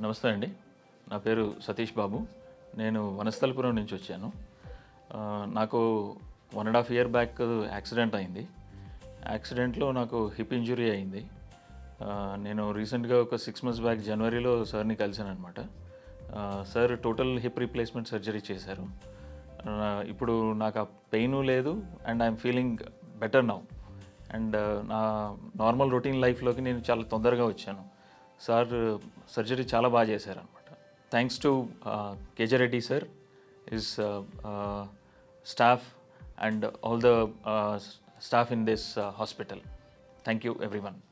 నమస్తే అండి నా పేరు సతీష్ బాబు నేను వనస్థలపురం నుంచి వచ్చాను ఆ, నాకు one and half year back accident అయింది యాక్సిడెంట్లో నాకు హిప్ ఇంజురీ అయింది ఆ, నేను రీసెంట్గా ఒక సిక్స్ మంత్స్ బ్యాక్ జనవరిలో సార్ని కలిశాను అనమాట sir total hip replacement surgery చేశారు ఆ, ఇప్పుడు నాకు ఆ పెయిన్ లేదు and I'm feeling better now and నా నార్మల్ రొటీన్ లైఫ్లోకి నేను చాలా తొందరగా వచ్చాను సార్ సర్జరీ చాలా బాగా చేశారనమాట thanks to Kejareddy sir is staff and all the staff in this hospital thank you every one